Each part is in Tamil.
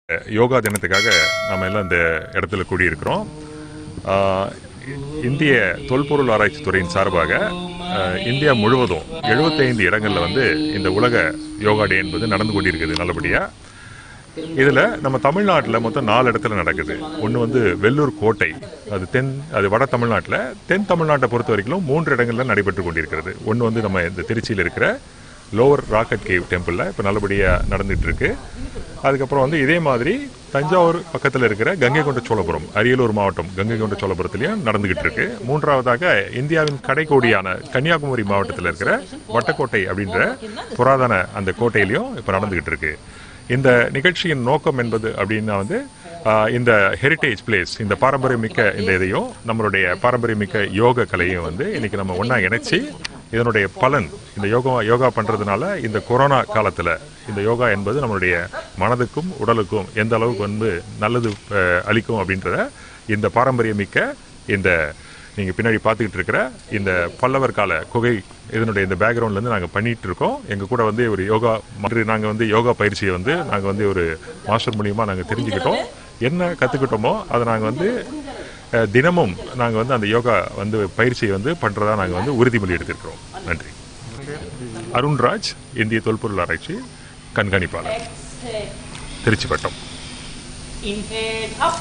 யோகா தினத்துக்காக நம்ம எல்லாம் இந்த இடத்துல கூடியிருக்கிறோம் ஆஹ் இந்திய தொல்பொருள் ஆராய்ச்சி துறையின் சார்பாக ஆஹ் இந்தியா முழுவதும் 75 இடங்கள்ல வந்து இந்த உலக யோகா டே என்பது நடந்து கொண்டிருக்குது நல்லபடியாக இதில் நம்ம தமிழ்நாட்டில் மொத்தம் நாலு இடத்துல நடக்குது ஒன்று வந்து வெள்ளூர் கோட்டை அது தென் அது வட தமிழ்நாட்டில் தென் தமிழ்நாட்டை பொறுத்த வரைக்கும் மூன்று இடங்கள்ல நடைபெற்று கொண்டிருக்கிறது ஒன்று வந்து நம்ம இந்த திருச்சியில் இருக்கிற லோவர் ராக்கெட் கேவ் டெம்பிளில் இப்போ நல்லபடியாக நடந்துட்டு இருக்கு அதுக்கப்புறம் வந்து இதே மாதிரி தஞ்சாவூர் பக்கத்தில் இருக்கிற கங்கை கொண்ட சோழபுரம் அரியலூர் மாவட்டம் கங்கை கொண்ட சோழபுரத்துலையும் நடந்துகிட்டு இருக்கு மூன்றாவதாக இந்தியாவின் கடைக்கோடியான கன்னியாகுமரி மாவட்டத்தில் இருக்கிற வட்டக்கோட்டை அப்படின்ற புராதன அந்த கோட்டையிலையும் இப்போ நடந்துகிட்டு இருக்கு இந்த நிகழ்ச்சியின் நோக்கம் என்பது அப்படின்னா வந்து ஆஹ், இந்த ஹெரிட்டேஜ் பிளேஸ் இந்த பாரம்பரியமிக்க இந்த இதையும் நம்மளுடைய பாரம்பரியமிக்க யோக கலையும் வந்து இன்னைக்கு நம்ம ஒன்றா இணைச்சி இதனுடைய பலன் இந்த யோகா யோகா பண்ணுறதுனால இந்த கொரோனா காலத்தில் இந்த யோகா என்பது நம்மளுடைய மனதுக்கும் உடலுக்கும் எந்த அளவுக்கு வந்து நல்லது அஹ், அளிக்கும் அப்படின்றத இந்த பாரம்பரியமிக்க இந்த நீங்கள் பின்னாடி பார்த்துக்கிட்டு இருக்கிற இந்த பல்லவர் கால குகை இதனுடைய இந்த பேக்ரவுண்ட்லேருந்து நாங்கள் பண்ணிட்டு இருக்கோம் எங்கள் கூட வந்து ஒரு யோகா மாதிரி நாங்கள் வந்து யோகா பயிற்சியை வந்து நாங்கள் வந்து ஒரு மாஸ்டர் மூலியமாக நாங்கள் தெரிஞ்சுக்கிட்டோம் என்ன கற்றுக்கிட்டோமோ அதை நாங்கள் வந்து அஹ், தினமும் நாங்கள் வந்து அந்த யோகா வந்து பயிற்சியை வந்து பண்ணுறதா நாங்கள் வந்து உறுதிமொழி எடுத்திருக்கிறோம் நன்றி அருண்ராஜ் இந்திய தொல்பொருள் ஆராய்ச்சி கண்காணிப்பாளர் திருச்சி வட்டம் Inhale up.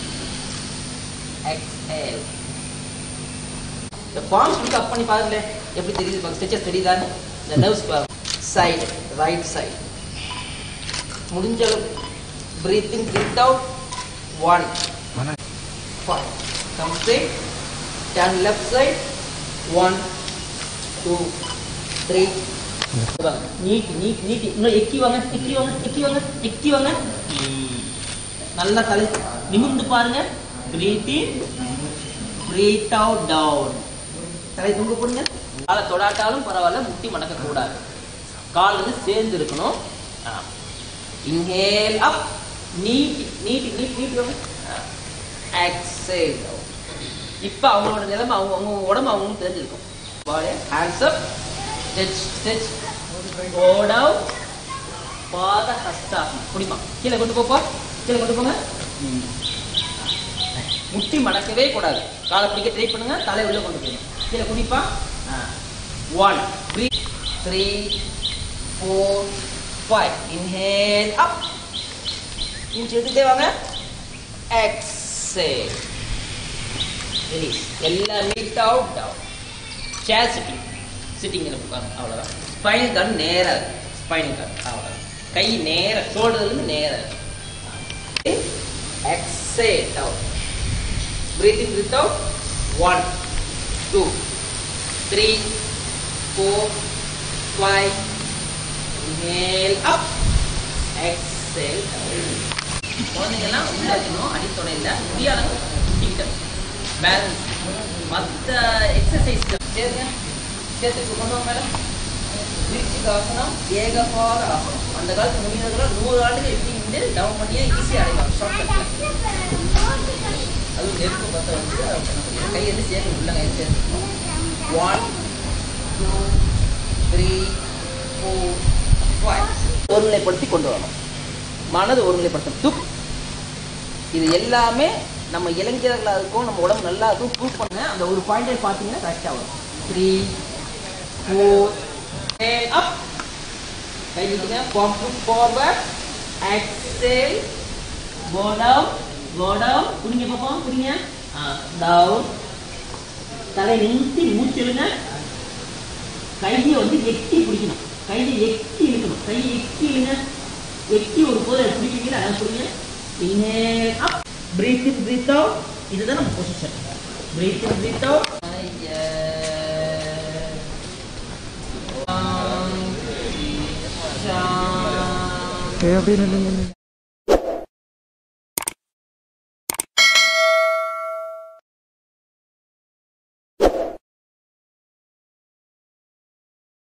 Exhale. இந்த palms மட்டும் up பண்ணி பாருங்களேன் எப்படி தெரியுது பாருங்க ஸ்ட்ரெச்சஸ் தெரியுதான்னு இந்த நர்வ்ஸ் பாருங்க சைடு ரைட் சைடு முடிஞ்ச அளவு breathe in breathe out one five come straight turn left side one two three நீட்டி நீட்டி நீட்டி இன்னும் எக்கி வாங்க எக்கி வாங்க எக்கி வாங்க எக்கி வாங்க ம். நல்லா தலை நிமிர்ந்து பாருங்க breathe in breathe out down தலை தூங்க போடுங்க காலை தொடாட்டாலும் பரவாயில்ல முட்டி மடக்க கூடாது கால் வந்து சேர்ந்து இருக்கணும் இன்ஹேல் அப் நீட்டி நீட்டி நீட்டி நீட்டி வாங்க எக்ஸேல் இப்போ அவங்களோட நிலைமை அவங்க அவங்க உடம்பு அவங்களுக்கு தெரிஞ்சிருக்கும் body hands up stretch stretch go down பாத ஹஸ்தா குடிமா கீழே கொண்டு போப்பா கீழே கொண்டு போங்க முட்டி மடக்கவே கூடாது காலை பிடிக்க ட்ரை பண்ணுங்க தலை உள்ள கொண்டு போங்க கீழே குடிப்பா one three three four five inhale up மூச்சு எடுத்துட்டே வாங்க எக்ஸேல் ரிலீஸ் எல்லாம் மீட் அவுட் டவுன் சேர் சிட்டிங் சிட்டிங்கில் உட்காந்து அவ்வளோதான் ஸ்பைன் கன் நேராக ஸ்பைன் கன் அவ்வளோதான் கை நேராக ஷோல்டர்லேருந்து நேராக exhale down breathe in breathe out one two three four five inhale up exhale down குழந்தைங்கெல்லாம் உள்ள வைக்கணும் அடித்தொடை இல்லை முடியாதவங்க குட்டிக்கிட்ட பேலன்ஸ் மற்ற எக்ஸசைஸ் சேருங்க சேர்த்து கொண்டு வாங்க மேடம் விருச்சிகாசனம் ஏகபாத ஆசனம் அந்த காலத்து முடிந்ததெல்லாம் நூறு ஆண்டுகள் எப்படி வந்து டவுன் பண்ணியே ஈஸியாக அடையலாம் ஷார்ட்கட்டில் அதுவும் நெருப்பு பற்ற வச்சு அதை பண்ண முடியும் கை வந்து சேர்த்து உள்ளங்க எது சேர்த்துக்கணும் one two three four five ஒருநிலைப்படுத்தி கொண்டு வரணும் மனது ஒருநிலைப்படுத்தணும் தூக்கு இது எல்லாமே நம்ம இளைஞர்களாக இருக்கும் நம்ம உடம்பு நல்லா இருக்கும் ப்ரூவ் பண்ண அந்த ஒரு பாயிண்டை பார்த்தீங்கன்னா கரெக்டாக வரும் த்ரீ ஃபோர் அப் கை நீட்டுங்க ஃபார்ம் forward exhale go down go down புரிங்க பாப்போம் புரிங்க டவுன் தலை நிறுத்தி மூச்சு இழுங்க கையை வந்து எட்டி பிடிக்கணும் கையை எட்டி இழுக்கணும் கையை எட்டி இழுங்க எட்டி ஒரு போது பிடிப்பீங்களா அதான் புரியுங்க inhale up breathe in breathe out இதுதான் நம்ம position breathe in breathe out சாந்தி சாந்தி